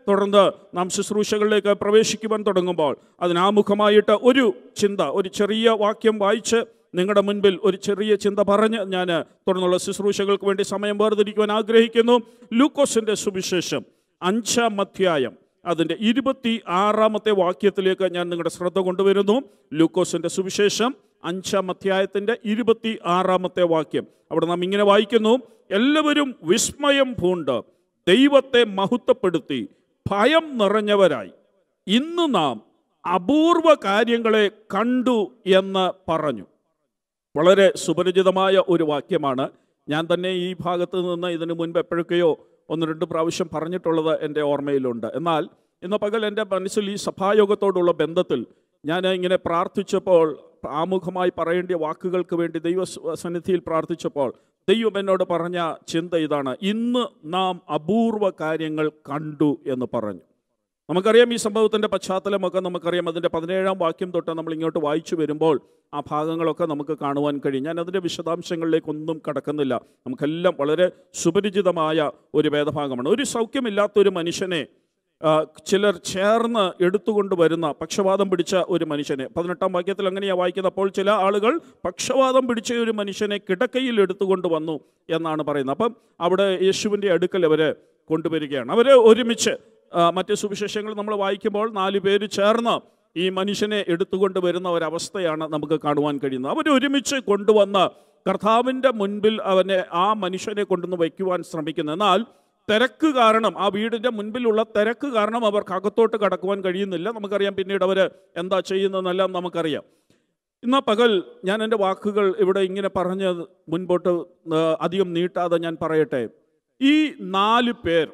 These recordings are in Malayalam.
തുടർന്ന് നാം ശുശ്രൂഷകളിലേക്ക് പ്രവേശിക്കുവാൻ തുടങ്ങുമ്പോൾ അതിനാമുഖമായിട്ട് ഒരു ചിന്ത ഒരു ചെറിയ വാക്യം വായിച്ച് നിങ്ങളുടെ മുൻപിൽ ഒരു ചെറിയ ചിന്ത പറഞ്ഞ് ഞാൻ തുടർന്നുള്ള ശുശ്രൂഷകൾക്ക് വേണ്ടി സമയം വേർതിരിക്കുവാൻ ആഗ്രഹിക്കുന്നു ലൂക്കോസിൻ്റെ സുവിശേഷം അഞ്ചാം അധ്യായം അതിൻ്റെ ഇരുപത്തി ആറാമത്തെ വാക്യത്തിലേക്ക് ഞാൻ നിങ്ങളുടെ ശ്രദ്ധ കൊണ്ടുവരുന്നു ലൂക്കോസിൻ്റെ സുവിശേഷം അഞ്ചാം അധ്യായത്തിൻ്റെ ഇരുപത്തി ആറാമത്തെ വാക്യം അവിടെ നാം ഇങ്ങനെ വായിക്കുന്നു എല്ലാവരും വിസ്മയം പൂണ്ട് ദൈവത്തെ മഹത്വപ്പെടുത്തി ഭയം നിറഞ്ഞവരായി ഇന്ന് നാം അപൂർവ കാര്യങ്ങളെ കണ്ടു എന്ന് പറഞ്ഞു വളരെ സുപരിചിതമായ ഒരു വാക്യമാണ് ഞാൻ തന്നെ ഈ ഭാഗത്ത് നിന്ന് ഇതിനു മുൻപ് എപ്പോഴൊക്കെയോ ഒന്ന് രണ്ട് പ്രാവശ്യം പറഞ്ഞിട്ടുള്ളത് എൻ്റെ ഓർമ്മയിലുണ്ട് എന്നാൽ ഇന്ന് പകൽ എൻ്റെ മനസ്സിൽ ഈ സഭായോഗത്തോടുള്ള ബന്ധത്തിൽ ഞാൻ ഇങ്ങനെ പ്രാർത്ഥിച്ചപ്പോൾ ആമുഖമായി പറയേണ്ട വാക്കുകൾക്ക് വേണ്ടി ദൈവ സന്നിധിയിൽ പ്രാർത്ഥിച്ചപ്പോൾ ദൈവം എന്നോട് പറഞ്ഞ ചിന്ത ഇതാണ് ഇന്ന് നാം അപൂർവ കാര്യങ്ങൾ കണ്ടു എന്ന് പറഞ്ഞു നമുക്കറിയാം ഈ സംഭവത്തിൻ്റെ പശ്ചാത്തലമൊക്കെ നമുക്കറിയാം അതിൻ്റെ പതിനേഴാം വാക്യം തൊട്ട് നമ്മൾ ഇങ്ങോട്ട് വായിച്ചു വരുമ്പോൾ ആ ഭാഗങ്ങളൊക്കെ നമുക്ക് കാണുവാൻ കഴിയും ഞാൻ അതിൻ്റെ വിശദാംശങ്ങളിലേക്കൊന്നും കടക്കുന്നില്ല നമുക്കെല്ലാം വളരെ സുപരിചിതമായ ഒരു വേദഭാഗമാണ് ഒരു സൗഖ്യമില്ലാത്തൊരു മനുഷ്യനെ ആ, ചിലർ ചേർന്ന് എടുത്തുകൊണ്ട് വരുന്ന പക്ഷപാതം പിടിച്ച ഒരു മനുഷ്യനെ പതിനെട്ടാം വാക്യത്തിൽ അങ്ങനെയാണ് വായിക്കുന്നത് അപ്പോൾ ചില ആളുകൾ പക്ഷപാതം പിടിച്ച ഒരു മനുഷ്യനെ കിടക്കയിൽ എടുത്തുകൊണ്ട് വന്നു എന്നാണ് പറയുന്നത് അപ്പം അവിടെ യേശുവിൻ്റെ അടുക്കൽ അവർ കൊണ്ടുവരികയാണ് അവർ ഒരുമിച്ച് ആ, മറ്റ് സുവിശേഷങ്ങൾ നമ്മൾ വായിക്കുമ്പോൾ നാല് പേര് ചേർന്ന് ഈ മനുഷ്യനെ എടുത്തുകൊണ്ട് വരുന്ന ഒരവസ്ഥയാണ് നമുക്ക് കാണുവാൻ കഴിയുന്നത് അവർ ഒരുമിച്ച് കൊണ്ടുവന്ന് കർത്താവിൻ്റെ മുൻപിൽ അവനെ ആ മനുഷ്യനെ കൊണ്ടുവന്ന് വയ്ക്കുവാൻ ശ്രമിക്കുന്നു എന്നാൽ തിരക്ക് കാരണം ആ വീടിൻ്റെ മുൻപിലുള്ള തിരക്ക് കാരണം അവർക്ക് അകത്തോട്ട് കടക്കുവാൻ കഴിയുന്നില്ല നമുക്കറിയാം പിന്നീട് അവർ എന്താ ചെയ്യുന്നതെന്നെല്ലാം നമുക്കറിയാം ഇന്ന് പകൽ ഞാൻ എൻ്റെ വാക്കുകൾ ഇവിടെ ഇങ്ങനെ പറഞ്ഞ് മുൻപോട്ട് ആ, അധികം നീട്ടാതെ ഞാൻ പറയട്ടെ ഈ നാല് പേർ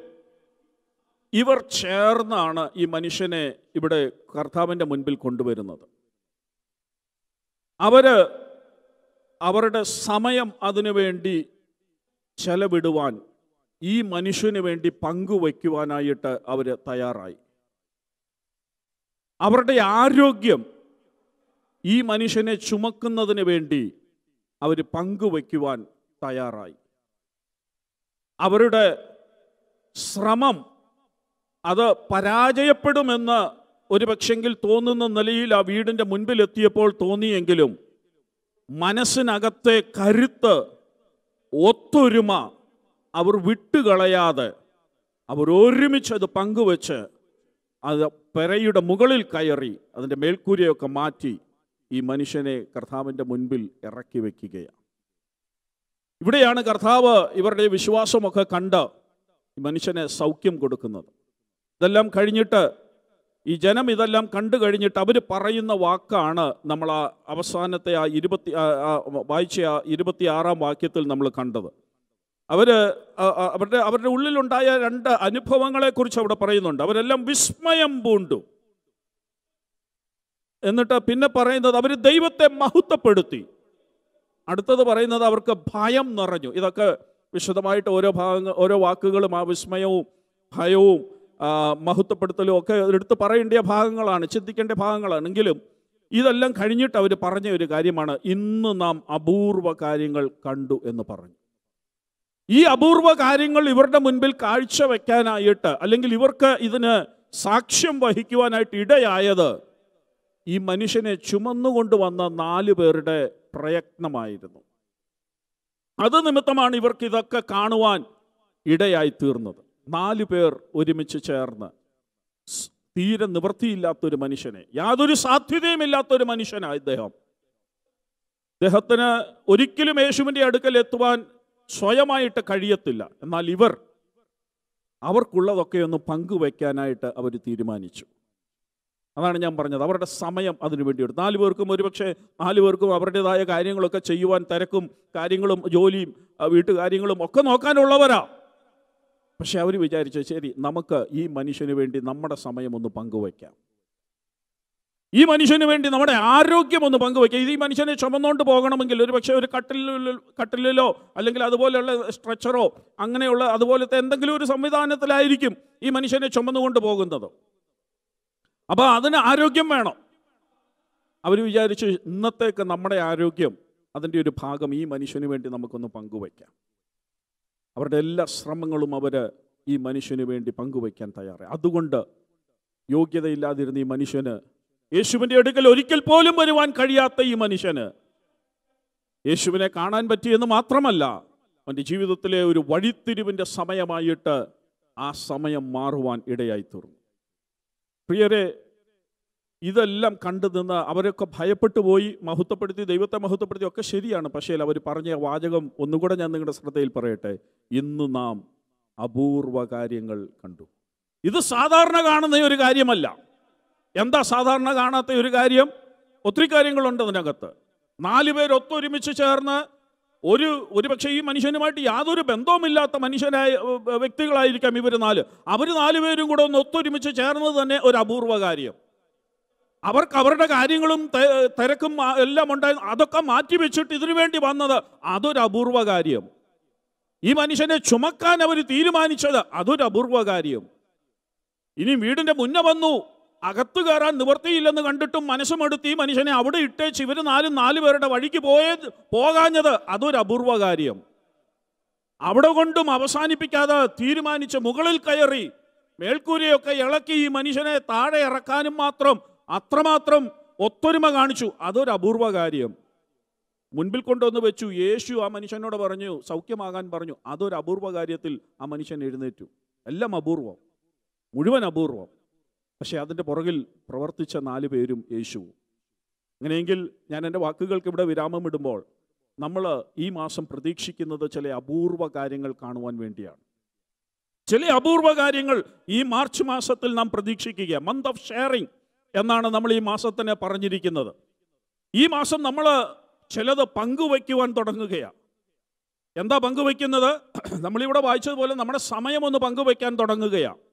ഇവർ ചേർന്നാണ് ഈ മനുഷ്യനെ ഇവിടെ കർത്താവിൻ്റെ മുൻപിൽ കൊണ്ടുവരുന്നത് അവര് അവരുടെ സമയം അതിനു വേണ്ടി ചെലവിടുവാൻ ഈ മനുഷ്യന് വേണ്ടി പങ്കുവയ്ക്കുവാനായിട്ട് അവർ തയ്യാറായി അവരുടെ ആരോഗ്യം ഈ മനുഷ്യനെ ചുമക്കുന്നതിന് വേണ്ടി അവർ പങ്കുവയ്ക്കുവാൻ തയ്യാറായി അവരുടെ ശ്രമം അത് പരാജയപ്പെടുമെന്ന് ഒരു പക്ഷെങ്കിൽ തോന്നുന്ന നിലയിൽ ആ വീടിൻ്റെ മുൻപിലെത്തിയപ്പോൾ തോന്നിയെങ്കിലും മനസ്സിനകത്തെ കരുത്ത് ഒത്തൊരുമ അവർ വിട്ടുകളയാതെ അവർ ഒരുമിച്ച് അത് പങ്കുവെച്ച് അത് പെരയുടെ മുകളിൽ കയറി അതിൻ്റെ മേൽക്കൂരയൊക്കെ മാറ്റി ഈ മനുഷ്യനെ കർത്താവിൻ്റെ മുൻപിൽ ഇറക്കി വയ്ക്കുകയാണ് ഇവിടെയാണ് കർത്താവ് ഇവരുടെ വിശ്വാസമൊക്കെ കണ്ട് ഈ മനുഷ്യനെ സൗഖ്യം കൊടുക്കുന്നത് ഇതെല്ലാം കഴിഞ്ഞിട്ട് ഈ ജനം ഇതെല്ലാം കണ്ടു കഴിഞ്ഞിട്ട് അവർ പറയുന്ന വാക്കാണ് നമ്മൾ ആ അവസാനത്തെ ആ ഇരുപത്തി ആ- ആ വായിച്ച ആ ഇരുപത്തി ആറാം വാക്യത്തിൽ നമ്മൾ കണ്ടത് അവര് ആ- ആ- അവരുടെ അവരുടെ ഉള്ളിലുണ്ടായ രണ്ട് അനുഭവങ്ങളെക്കുറിച്ച് അവിടെ പറയുന്നുണ്ട് അവരെല്ലാം വിസ്മയം പൂണ്ടു എന്നിട്ട് പിന്നെ പറയുന്നത് അവർ ദൈവത്തെ മഹത്വപ്പെടുത്തി അടുത്തത് പറയുന്നത് അവർക്ക് ഭയം നിറഞ്ഞു ഇതൊക്കെ വിശദമായിട്ട് ഓരോ ഭാഗങ്ങൾ ഓരോ വാക്കുകളും ആ വിസ്മയവും ഭയവും ആ, മഹത്വപ്പെടുത്തലും ഒക്കെ എടുത്ത് പറയേണ്ട ഭാഗങ്ങളാണ് ചിന്തിക്കേണ്ട ഭാഗങ്ങളാണ് എങ്കിലും ഇതെല്ലാം കഴിഞ്ഞിട്ട് അവർ പറഞ്ഞ ഒരു കാര്യമാണ് ഇന്ന് നാം അപൂർവ കാര്യങ്ങൾ കണ്ടു എന്ന് പറഞ്ഞു ഈ അപൂർവ കാര്യങ്ങൾ ഇവരുടെ മുൻപിൽ കാഴ്ചവെക്കാനായിട്ട് അല്ലെങ്കിൽ ഇവർക്ക് ഇതിന് സാക്ഷ്യം വഹിക്കുവാനായിട്ട് ഇടയായത് ഈ മനുഷ്യനെ ചുമന്നുകൊണ്ട് വന്ന നാല് പേരുടെ പ്രയത്നമായിരുന്നു അത് നിമിത്തമാണ് ഇവർക്ക് ഇതൊക്കെ കാണുവാൻ ഇടയായി തീർന്നത് നാല് പേർ ഒരുമിച്ച് ചേർന്ന് സ് തീരെ നിവൃത്തിയില്ലാത്തൊരു മനുഷ്യനെ യാതൊരു സാധ്യതയുമില്ലാത്തൊരു മനുഷ്യനാണ് ഇദ്ദേഹം അദ്ദേഹത്തിന് ഒരിക്കലും യേശുവിൻ്റെ അടുക്കൽ എത്തുവാൻ സ്വയമായിട്ട് കഴിയത്തില്ല എന്നാൽ ഇവർ അവർക്കുള്ളതൊക്കെ ഒന്ന് പങ്കുവയ്ക്കാനായിട്ട് അവർ തീരുമാനിച്ചു അതാണ് ഞാൻ പറഞ്ഞത് അവരുടെ സമയം അതിനു വേണ്ടി എടുത്തു നാല് പേർക്കും ഒരുപക്ഷെ നാല് പേർക്കും അവരുടേതായ കാര്യങ്ങളൊക്കെ ചെയ്യുവാൻ തിരക്കും കാര്യങ്ങളും ജോലിയും ആ, വീട്ടുകാര്യങ്ങളും ഒക്കെ നോക്കാനുള്ളവരാ പക്ഷെ അവർ വിചാരിച്ചു ശരി നമുക്ക് ഈ മനുഷ്യന് വേണ്ടി നമ്മുടെ സമയം ഒന്ന് പങ്കുവയ്ക്കാം ഈ മനുഷ്യന് വേണ്ടി നമ്മുടെ ആരോഗ്യം ഒന്ന് പങ്കുവയ്ക്കാം ഇത് ഈ മനുഷ്യനെ ചുമന്നുകൊണ്ട് പോകണമെങ്കിൽ ഒരു പക്ഷേ ഒരു കട്ടിലിലോ കട്ടിലിലോ അല്ലെങ്കിൽ അതുപോലെയുള്ള സ്ട്രെച്ചറോ അങ്ങനെയുള്ള അതുപോലത്തെ എന്തെങ്കിലും ഒരു സംവിധാനത്തിലായിരിക്കും ഈ മനുഷ്യനെ ചുമന്നുകൊണ്ട് പോകുന്നത് അപ്പോൾ അതിന് ആരോഗ്യം വേണം അവർ വിചാരിച്ചു ഇന്നത്തേക്ക് നമ്മുടെ ആരോഗ്യം അതിൻ്റെ ഒരു ഭാഗം ഈ മനുഷ്യന് വേണ്ടി നമുക്കൊന്ന് പങ്കുവയ്ക്കാം അവരുടെ എല്ലാ ശ്രമങ്ങളും അവർ ഈ മനുഷ്യന് വേണ്ടി പങ്കുവയ്ക്കാൻ തയ്യാറായി അതുകൊണ്ട് യോഗ്യതയില്ലാതിരുന്ന ഈ മനുഷ്യന് യേശുവിൻ്റെ അടുക്കൽ ഒരിക്കൽ പോലും വരുവാൻ കഴിയാത്ത ഈ മനുഷ്യന് യേശുവിനെ കാണാൻ പറ്റിയെന്ന് മാത്രമല്ല അവൻ്റെ ജീവിതത്തിലെ ഒരു വഴിത്തിരിവിൻ്റെ സമയമായിട്ട് ആ സമയം മാറുവാൻ ഇടയായി തീർന്നു പ്രിയരെ ഇതെല്ലാം കണ്ടു നിന്ന് അവരൊക്കെ ഭയപ്പെട്ടു പോയി മഹത്വപ്പെടുത്തി ദൈവത്തെ മഹത്വപ്പെടുത്തി ഒക്കെ ശരിയാണ് പക്ഷേ അവർ പറഞ്ഞ വാചകം ഒന്നുകൂടെ ഞാൻ നിങ്ങളുടെ ശ്രദ്ധയിൽ പറയട്ടെ ഇന്ന് നാം അപൂർവ കാര്യങ്ങൾ കണ്ടു ഇത് സാധാരണ കാണുന്ന ഒരു കാര്യമല്ല എന്താ സാധാരണ കാണാത്ത ഒരു കാര്യം ഒത്തിരി കാര്യങ്ങളുണ്ട് അതിനകത്ത് നാല് പേർ ഒത്തൊരുമിച്ച് ചേർന്ന് ഒരു ഒരുപക്ഷെ ഈ മനുഷ്യനുമായിട്ട് യാതൊരു ബന്ധവുമില്ലാത്ത മനുഷ്യനായ ഏർ, വ്യക്തികളായിരിക്കാം ഇവർ നാല് അവർ നാലുപേരും കൂടെ ഒന്ന് ഒത്തൊരുമിച്ച് ചേർന്നത് തന്നെ ഒരു അപൂർവ കാര്യം അവർക്ക് അവരുടെ കാര്യങ്ങളും തെ- തിരക്കും ആ- എല്ലാം ഉണ്ടായി അതൊക്കെ മാറ്റി വെച്ചിട്ട് ഇതിനു വേണ്ടി വന്നത് അതൊരു അപൂർവ കാര്യം ഈ മനുഷ്യനെ ചുമക്കാൻ അവർ തീരുമാനിച്ചത് അതൊരു അപൂർവ കാര്യം ഇനി വീടിന്റെ മുന്നേ വന്നു അകത്ത് കയറാൻ നിവർത്തിയില്ലെന്ന് കണ്ടിട്ടും മനസ്സുമെടുത്ത് ഈ മനുഷ്യനെ അവിടെ ഇട്ടേച്ച് ഇവർ നാലും നാല് പേരുടെ വഴിക്ക് പോയത് പോകാഞ്ഞത് അതൊരു അപൂർവ കാര്യം അവിടെ കൊണ്ടും അവസാനിപ്പിക്കാതെ തീരുമാനിച്ച് മുകളിൽ കയറി മേൽക്കൂരയൊക്കെ ഇളക്കി ഈ മനുഷ്യനെ താഴെ ഇറക്കാനും മാത്രം അത്രമാത്രം ഒത്തൊരുമ കാണിച്ചു അതൊരു അപൂർവ കാര്യം മുൻപിൽ കൊണ്ടുവന്ന് വെച്ചു യേശു ആ മനുഷ്യനോട് പറഞ്ഞു സൗഖ്യമാകാൻ പറഞ്ഞു അതൊരു അപൂർവ കാര്യത്തിൽ ആ മനുഷ്യൻ എഴുന്നേറ്റു എല്ലാം അപൂർവം മുഴുവൻ അപൂർവം പക്ഷേ അതിൻ്റെ പുറകിൽ പ്രവർത്തിച്ച നാല് പേരും യേശുവും അങ്ങനെയെങ്കിൽ ഞാൻ എൻ്റെ വാക്കുകൾക്ക് ഇവിടെ വിരാമം ഇടുമ്പോൾ നമ്മൾ ഈ മാസം പ്രതീക്ഷിക്കുന്നത് ചില അപൂർവ കാര്യങ്ങൾ കാണുവാൻ വേണ്ടിയാണ് ചില അപൂർവ കാര്യങ്ങൾ ഈ മാർച്ച് മാസത്തിൽ നാം പ്രതീക്ഷിക്കുക മന്ത് ഓഫ് ഷെയറിംഗ് എന്നാണ് നമ്മൾ ഈ മാസത്തിന് പറഞ്ഞിരിക്കുന്നത് ഈ മാസം നമ്മൾ ചിലത് പങ്കുവയ്ക്കുവാൻ തുടങ്ങുകയാണ് എന്താ പങ്കുവയ്ക്കുന്നത് നമ്മളിവിടെ വായിച്ചതുപോലെ നമ്മുടെ സമയം ഒന്ന് പങ്കുവയ്ക്കാൻ തുടങ്ങുകയാണ്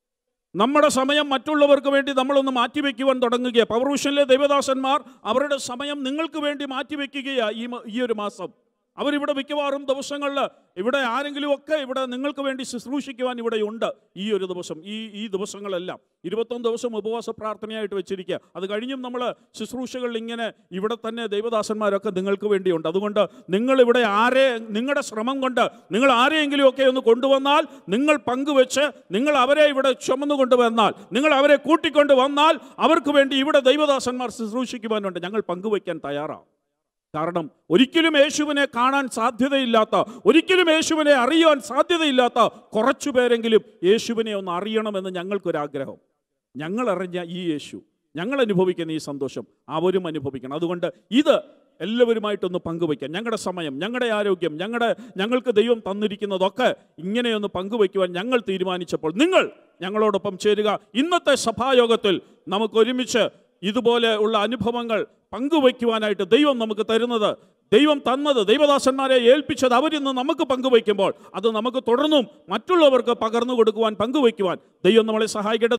നമ്മുടെ സമയം മറ്റുള്ളവർക്ക് വേണ്ടി നമ്മളൊന്ന് മാറ്റിവെക്കുവാൻ തുടങ്ങുകയാണ് പവർവിഷനിലെ ദൈവദാസന്മാർ അവരുടെ സമയം നിങ്ങൾക്ക് വേണ്ടി മാറ്റിവെക്കുകയാണ് ഈ മ- ഈ ഒരു മാസം അവരിവിടെ മിക്കവാറും ദിവസങ്ങളിൽ ഇവിടെ ആരെങ്കിലും ഒക്കെ ഇവിടെ നിങ്ങൾക്ക് വേണ്ടി ശുശ്രൂഷിക്കുവാൻ ഇവിടെ ഉണ്ട് ഈ ഒരു ദിവസം ഈ ഈ ദിവസങ്ങളെല്ലാം ഇരുപത്തൊന്ന് ദിവസം ഉപവാസ പ്രാർത്ഥനയായിട്ട് വെച്ചിരിക്കുക അത് കഴിഞ്ഞും നമ്മൾ ശുശ്രൂഷകളിൽ ഇങ്ങനെ ഇവിടെ തന്നെ ദൈവദാസന്മാരൊക്കെ നിങ്ങൾക്ക് വേണ്ടിയുണ്ട് അതുകൊണ്ട് നിങ്ങൾ ഇവിടെ ആരെ നിങ്ങളുടെ ശ്രമം കൊണ്ട് നിങ്ങൾ ആരെയെങ്കിലും ഒക്കെ ഒന്ന് കൊണ്ടുവന്നാൽ നിങ്ങൾ പങ്കുവെച്ച് നിങ്ങൾ അവരെ ഇവിടെ ചുമന്നു കൊണ്ടുവന്നാൽ നിങ്ങൾ അവരെ കൂട്ടിക്കൊണ്ട് വന്നാൽ അവർക്ക് വേണ്ടി ഇവിടെ ദൈവദാസന്മാർ ശുശ്രൂഷിക്കുവാനുണ്ട് ഞങ്ങൾ പങ്കുവയ്ക്കാൻ തയ്യാറാണ് കാരണം ഒരിക്കലും യേശുവിനെ കാണാൻ സാധ്യതയില്ലാത്ത ഒരിക്കലും യേശുവിനെ അറിയാൻ സാധ്യതയില്ലാത്ത കുറച്ചു പേരെങ്കിലും യേശുവിനെ ഒന്ന് അറിയണമെന്ന് ഞങ്ങൾക്കൊരാഗ്രഹം ഞങ്ങൾ അറിഞ്ഞ ഈ യേശു ഞങ്ങൾ അനുഭവിക്കുന്ന ഈ സന്തോഷം അവരും അനുഭവിക്കണം അതുകൊണ്ട് ഇത് എല്ലാവരുമായിട്ടൊന്ന് പങ്കുവയ്ക്കാം ഞങ്ങളുടെ സമയം ഞങ്ങളുടെ ആരോഗ്യം ഞങ്ങളുടെ ഞങ്ങൾക്ക് ദൈവം തന്നിരിക്കുന്നതൊക്കെ ഇങ്ങനെയൊന്ന് പങ്കുവയ്ക്കുവാൻ ഞങ്ങൾ തീരുമാനിച്ചപ്പോൾ നിങ്ങൾ ഞങ്ങളോടൊപ്പം ചേരുക ഇന്നത്തെ സഭായോഗത്തിൽ നമുക്ക് ഒരുമിച്ച് ഇതുപോലെ ഉള്ള അനുഭവങ്ങൾ പങ്കുവയ്ക്കുവാനായിട്ട് ദൈവം നമുക്ക് തരുന്നത് ദൈവം തന്നത് ദൈവദാസന്മാരെ ഏൽപ്പിച്ചത് അവരിന്ന് നമുക്ക് പങ്കുവയ്ക്കുമ്പോൾ അത് നമുക്ക് തുടർന്നും മറ്റുള്ളവർക്ക് പകർന്നു കൊടുക്കുവാൻ പങ്കുവയ്ക്കുവാൻ ദൈവം നമ്മളെ സഹായിക്കട്ടെ